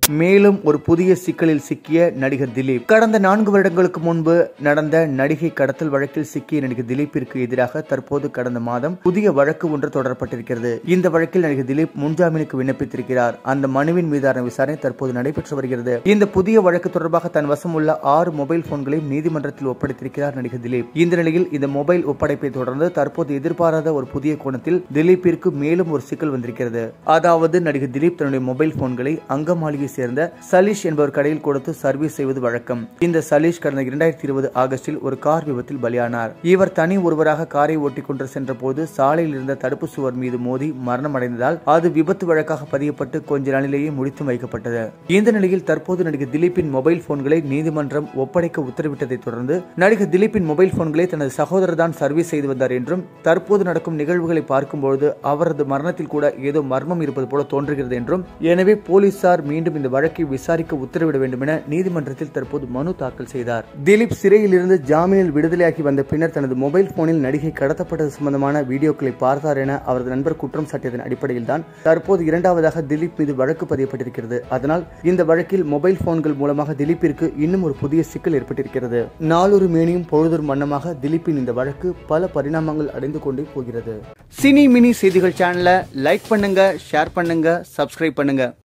மேலும் ஒரு புதிய சிக்கலில் சிக்கிய நடிகர் திலீப் கடந்த நான்கு வருடங்களுக்கு முன்பு நடந்த நடிகை கடத்தல் வழக்கில் சிக்கிய நடிகர் திலீப்பிற்கு எதிராக தற்போது கடந்த மாதம் புதிய வழக்கு ஒன்று தொடரப்பட்டிருக்கிறது இந்த வழக்கில் நடிகர் திலீப் முன்ஜாமீனுக்கு விண்ணப்பித்திருக்கிறார் அந்த மனுவின் மீதான விசாரணை தற்போது நடைபெற்று வருகிறது இந்த புதிய வழக்கு தொடர்பாக தன் வசம் உள்ள ஆறு மொபைல் போன்களையும் நீதிமன்றத்தில் ஒப்படைத்திருக்கிறார் நடிகர் திலீப் இந்த நிலையில் இந்த மொபைல் ஒப்படைப்பை தொடர்ந்து தற்போது எதிர்பாராத ஒரு புதிய கோணத்தில் திலீப்பிற்கு மேலும் ஒரு சிக்கல் வந்திருக்கிறது அதாவது நடிகர் திலீப் தன்னுடைய மொபைல் போன்களை அங்கமாளிகை சேர்ந்த சலீஷ் என்பவர் கடையில் கொடுத்து சர்வீஸ் செய்வது வழக்கம் இந்த சலீஷ் கடந்த இரண்டாயிரத்தி இருபது ஆகஸ்டில் ஒரு கார் விபத்தில் பலியானார் இவர் தனி ஒருவராக காரை ஓட்டிக் கொண்டு சென்ற போது சாலையில் இருந்த தடுப்பு சுவர் மீது மோதி மரணம் அடைந்ததால் அது விபத்து வழக்காக பதியப்பட்டு கொஞ்ச நாளிலேயே முடித்து வைக்கப்பட்டது இந்த நிலையில் தற்போது நடிகர் திலீப்பின் மொபைல் போன்களை நீதிமன்றம் ஒப்படைக்க உத்தரவிட்டதை தொடர்ந்து நடிகர் திலீப்பின் மொபைல் போன்களை தனது சகோதரர் தான் சர்வீஸ் செய்து வந்தார் என்றும் தற்போது நடக்கும் நிகழ்வுகளை பார்க்கும்போது அவரது மரணத்தில் கூட ஏதோ மர்மம் இருப்பது போல தோன்றுகிறது என்றும் எனவே போலீசார் மீண்டும் இந்த வழக்கை விசாரிக்க உத்தரவிட வேண்டும் என நீதிமன்றத்தில் தற்போது மனு தாக்கல் செய்தார் திலீப் சிறையில் இருந்து ஜாமீனில் விடுதலையாகி வந்த பின்னர் தனது மொபைல் போனில் நடிகை கடத்தப்பட்டது சம்பந்தமான வீடியோக்களை பார்த்தார் என அவரது நண்பர் குற்றம் சாட்டியதன் அடிப்படையில் தான் தற்போது இரண்டாவதாக திலீப் மீது வழக்கு பதியப்பட்டிருக்கிறது அதனால் இந்த வழக்கில் மொபைல் போன்கள் மூலமாக திலீப்பிற்கு இன்னும் ஒரு புதிய சிக்கல் ஏற்பட்டிருக்கிறது நாளொரு மேனியும் பொழுதொரு மன்னமாக திலீப்பின் இந்த வழக்கு பல பரிணாமங்கள் அடைந்து கொண்டே போகிறது சினி மினி செய்திகள் சேனலை லைக் பண்ணுங்க ஷேர் பண்ணுங்க சப்ஸ்கிரைப் பண்ணுங்க